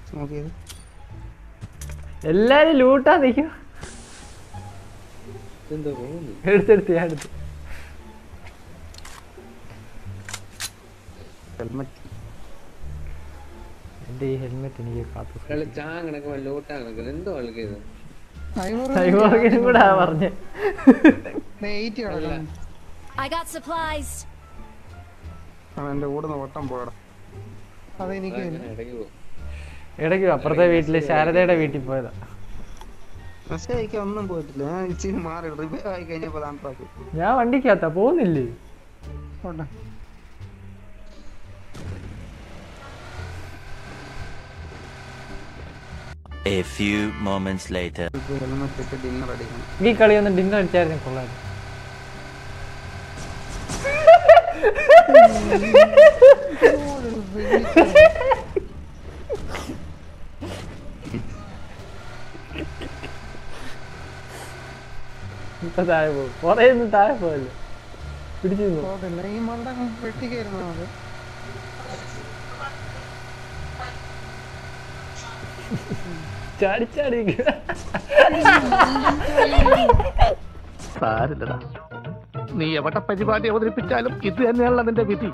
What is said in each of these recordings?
നോക്കിയത് എല്ലാരും ലൂട്ടാ നിൽക്കും എന്തോ പോകുന്നു എടുത്തെടുത്ത് ഞാൻ എടുത്തു ഹെൽമെറ്റ് എന്റെ ഈ ഹെൽമെറ്റ് എനിക്ക് കാത്തു കളി ചാങ് കിടക്കുമ്പോ ലോട്ടാ കിടക്കുന്നത് എന്തോ ആൾക്ക് ഇത് സൈബോർഗിനും കൂടെ പറഞ്ഞേ എയ്റ്റ് കിടക്കണം I got supplies. എന്റെ ഓടുന്ന വട്ടം പോയടാ അതെനിക്ക് അങ്ങനെ ഇടയ്ക്ക് പോകും ഇടയ്ക്ക് അപ്പുറത്തെ വീട്ടില് ശാരദയുടെ വീട്ടിൽ പോയതാ മെസ്സേജ് അയക്കാൻ ഒന്നും പോയിട്ടില്ല ഞാൻ ഇച്ചിരി മാറി റിവൈവ് ആയി കഴിഞ്ഞപ്പോ താണ്ടാക്കി ഞാൻ വണ്ടിക്കകത്താ പോകുന്നില്ലേ പോട്ടെ A few moments later. Helmet ഇട്ട് ഡിന്നർ അടിക്കണം ഈ കളി ഒന്ന് ഡിന്നർ അടിച്ചായിരുന്നു കൊള്ളായിരുന്നു ഇപ്പൊ താഴെ പോകും കൊറേ ഒന്നും താഴെ പോയല്ലോ പിടിച്ചു നിന്നു പോകത്തില്ല ഈ മണ്ട വെട്ടിക്കായിരുന്നു അത് ചാടി ചാടി നിക്കുവാ. സാരില്ലടാ നീ എവിടെ പരിപാടി അവതരിപ്പിച്ചാലും ഇത് തന്നെയാണല്ലോ നിന്റെ വിധി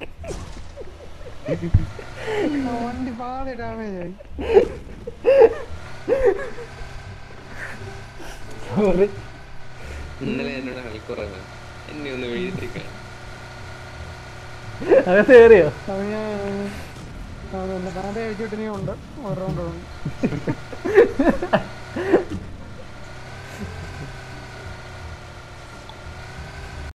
ആ വണ്ടി പാടെ ഡാമേജ് ആയി Sorry. ഇന്നലെ എന്നോട് കളിക്കുറങ്ങ എന്നെ ഒന്ന് വീഴ്ത്തിക്കാൻ അകത്ത് കയറിയോ അത് ഞാൻ അതല്ല ബാൻഡേജ് അടിച്ചിട്ട് ഇനിയും ഉണ്ട് ഒരു റൗണ്ട്